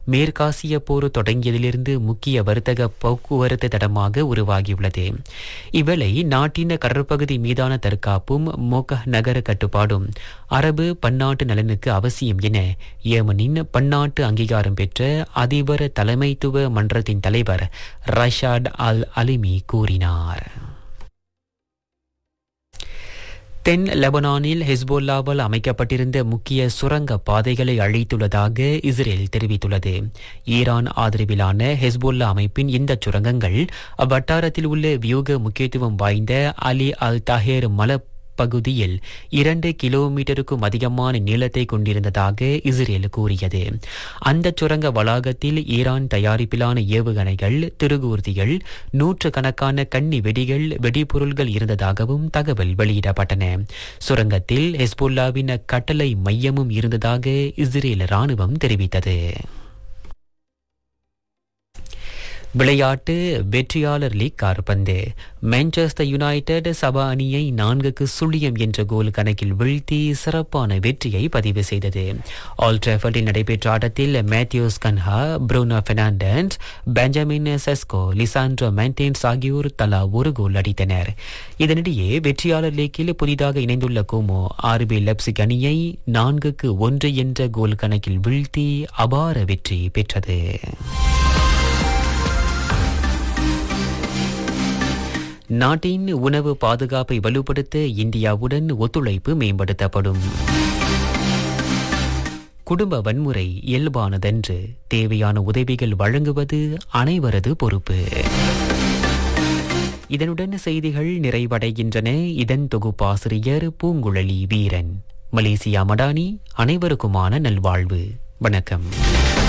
மேற்காசிய போர் தொடங்கியதிலிருந்து முக்கிய வர்த்தக போக்குவரத்து தடமாக உருவாகியுள்ளது இவ்வேளை நாட்டின் கடற்பகுதி மீதான தற்காப்பும் மோக நகர கட்டுப்பாடும் அரபு பன்னாட்டு நலனுக்கு அவசியம் என ஏமனின் பன்னாட்டு அங்கீகாரம் பெற்ற அதிபர் தலைமைத்துவ மன்றத்தின் தலைவர் ரஷாட் அல் அலிமி கூறினார் தென் லெபனானில் ஹெஸ்போல்லாவால் அமைக்கப்பட்டிருந்த முக்கிய சுரங்க பாதைகளை அழித்துள்ளதாக இஸ்ரேல் தெரிவித்துள்ளது ஈரான் ஆதரவிலான ஹெஸ்போல்லா அமைப்பின் இந்த சுரங்கங்கள் அவ்வட்டாரத்தில் உள்ள வியூக முக்கியத்துவம் வாய்ந்த அலி அல் தாஹேர் மல பகுதியில் இரண்டு கிலோமீட்டருக்கும் அதிகமான நீளத்தை கொண்டிருந்ததாக இஸ்ரேல் கூறியது அந்த சுரங்க வளாகத்தில் ஈரான் தயாரிப்பிலான ஏவுகணைகள் திருகூர்த்திகள் நூற்றுக்கணக்கான கன்னி வெடிகள் வெடிபொருள்கள் இருந்ததாகவும் தகவல் வெளியிடப்பட்டன சுரங்கத்தில் ஹெஸ்புல்லாவின் கட்டளை மையமும் இருந்ததாக இஸ்ரேல் ராணுவம் தெரிவித்தது விளையாட்டு வெற்றியாளர் லீக் கார்பந்து மான்செஸ்டர் யுனைடெட் சபா அணியை நான்குக்கு சுழியம் என்ற கோல் கணக்கில் வீழ்த்தி சிறப்பான வெற்றியை பதிவு செய்தது ஆல் டிராஃபர்டில் நடைபெற்ற ஆட்டத்தில் Matheus Cunha Bruno Fernandes Benjamin Sesko Lisandro மென்டேன்ஸ் ஆகியோர் தலா ஒரு கோல் அடித்தனர் இதனிடையே வெற்றியாளர் லீக்கில் புதிதாக இணைந்துள்ள கோமோ ஆர்பி லெப்சிக் அணியை நான்குக்கு ஒன்று என்ற கோல் கணக்கில் வீழ்த்தி அபார வெற்றி பெற்றது நாட்டின் உணவு பாதுகாப்பை வலுப்படுத்த இந்தியாவுடன் ஒத்துழைப்பு மேம்படுத்தப்படும் குடும்ப வன்முறை இயல்பானதன்று தேவையான உதவிகள் வழங்குவது அனைவரது பொறுப்பு இதனுடன் செய்திகள் நிறைவடைகின்றன இதன் தொகுப்பாசிரியர் பூங்குழலி வீரன் மலேசியா மடானி அனைவருக்குமான நல்வாழ்வு வணக்கம்